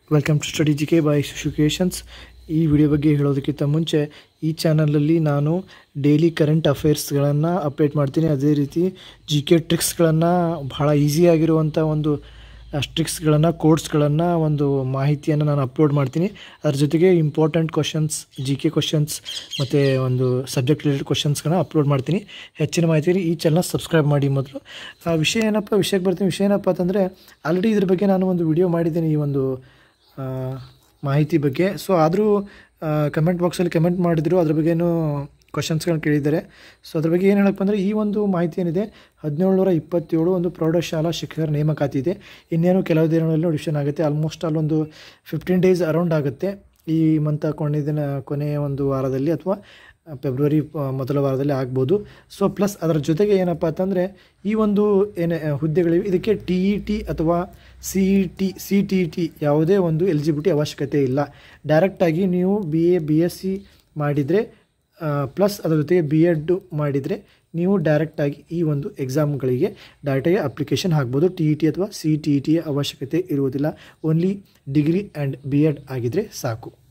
welcome to study G K by ಶುಕೇಶನ್ಸ್ ಈ video ಬಗ್ಗೆ ಹೇಳೋದಕ್ಕಿಂತ ಮುಂಚೆ ಈ ಚಾನಲಲ್ಲಿ ನಾನು ಡೈಲಿ ಕರೆಂಟ್ ಅಫೇರ್ಸ್ಗಳನ್ನು ಅಪ್ಡೇಟ್ ಮಾಡ್ತೀನಿ ಅದೇ ರೀತಿ ಜಿ ಕೆ ಟ್ರಿಕ್ಸ್ಗಳನ್ನು ಬಹಳ ಈಸಿಯಾಗಿರುವಂಥ ಒಂದು ಟ್ರಿಕ್ಸ್ಗಳನ್ನು ಕೋಡ್ಸ್ಗಳನ್ನು ಒಂದು ಮಾಹಿತಿಯನ್ನು ನಾನು ಅಪ್ಲೋಡ್ ಮಾಡ್ತೀನಿ ಅದ್ರ ಜೊತೆಗೆ important questions G K questions ಮತ್ತು ಒಂದು ಸಬ್ಜೆಕ್ಟ್ ರಿಲೇಟೆಡ್ ಕ್ವಶನ್ಸ್ಗಳನ್ನ ಅಪ್ಲೋಡ್ ಮಾಡ್ತೀನಿ ಹೆಚ್ಚಿನ ಮಾಹಿತಿ ಈ ಚಾನಲ್ನ ಸಬ್ಸ್ಕ್ರೈಬ್ ಮಾಡಿ ಮೊದಲು ಆ ವಿಷಯ ಏನಪ್ಪ ವಿಷಯಕ್ಕೆ ಬರ್ತೀನಿ ವಿಷಯ ಏನಪ್ಪ ಅಂತಂದರೆ ಆಲ್ರೆಡಿ ಇದ್ರ ಬಗ್ಗೆ ನಾನು ಒಂದು ವಿಡಿಯೋ ಮಾಡಿದ್ದೀನಿ ಈ ಒಂದು ಆ, ಮಾಹಿತಿ ಬಗ್ಗೆ ಸೊ ಆದರೂ ಕಮೆಂಟ್ ಬಾಕ್ಸಲ್ಲಿ ಕಮೆಂಟ್ ಮಾಡಿದ್ರು ಅದ್ರ ಬಗ್ಗೆನೂ ಕ್ವಶನ್ಸ್ಗಳನ್ನ ಕೇಳಿದ್ದಾರೆ ಸೊ ಅದ್ರ ಬಗ್ಗೆ ಏನು ಹೇಳಕ್ಕೆ ಬಂದರೆ ಈ ಒಂದು ಮಾಹಿತಿ ಏನಿದೆ ಹದಿನೇಳುನೂರ ಇಪ್ಪತ್ತೇಳು ಒಂದು ಪ್ರೌಢಶಾಲಾ ಶಿಕ್ಷಕರ ನೇಮಕಾತಿ ಇದೆ ಇನ್ನೇನು ಕೆಲವು ದಿನಗಳಲ್ಲಿ ನೋಟಿಫಿಕೇಶನ್ ಆಗುತ್ತೆ ಆಲ್ಮೋಸ್ಟ್ ಅಲ್ಲೊಂದು ಫಿಫ್ಟೀನ್ ಡೇಸ್ ಅರೌಂಡ್ ಆಗುತ್ತೆ ಈ ಮಂತ ಕೊನೆ ದಿನ ಕೊನೆಯ ಒಂದು ವಾರದಲ್ಲಿ ಅಥವಾ ಫೆಬ್ರವರಿ ಪ- ಮೊದಲ ವಾರದಲ್ಲಿ ಆಗ್ಬೋದು ಸೊ ಪ್ಲಸ್ ಅದರ ಜೊತೆಗೆ ಏನಪ್ಪ ಅಂತಂದರೆ ಈ ಒಂದು ಏನು ಹುದ್ದೆಗಳಿವೆ ಇದಕ್ಕೆ ಟಿ ಇ ಟಿ ಅಥವಾ C E T C T T ಯಾವುದೇ ಒಂದು ಎಲಿಜಿಬಿಲಿಟಿ ಅವಶ್ಯಕತೆ ಇಲ್ಲ ಡೈರೆಕ್ಟಾಗಿ ನೀವು B A B S C ಮಾಡಿದರೆ ಪ್ಲಸ್ ಅದರ ಜೊತೆಗೆ ಬಿ ಎಡ್ ಮಾಡಿದರೆ ನೀವು ಡೈರೆಕ್ಟಾಗಿ ಈ ಒಂದು ಎಕ್ಸಾಮ್ಗಳಿಗೆ ಡೈರೆಕ್ಟಾಗಿ ಅಪ್ಲಿಕೇಶನ್ ಹಾಕ್ಬೋದು ಟಿ ಇ ಟಿ ಅಥವಾ ಸಿ ಟಿ ಇ ಟಿ ಅವಶ್ಯಕತೆ ಇರುವುದಿಲ್ಲ only degree and B Ed ಆಗಿದ್ದರೆ ಸಾಕು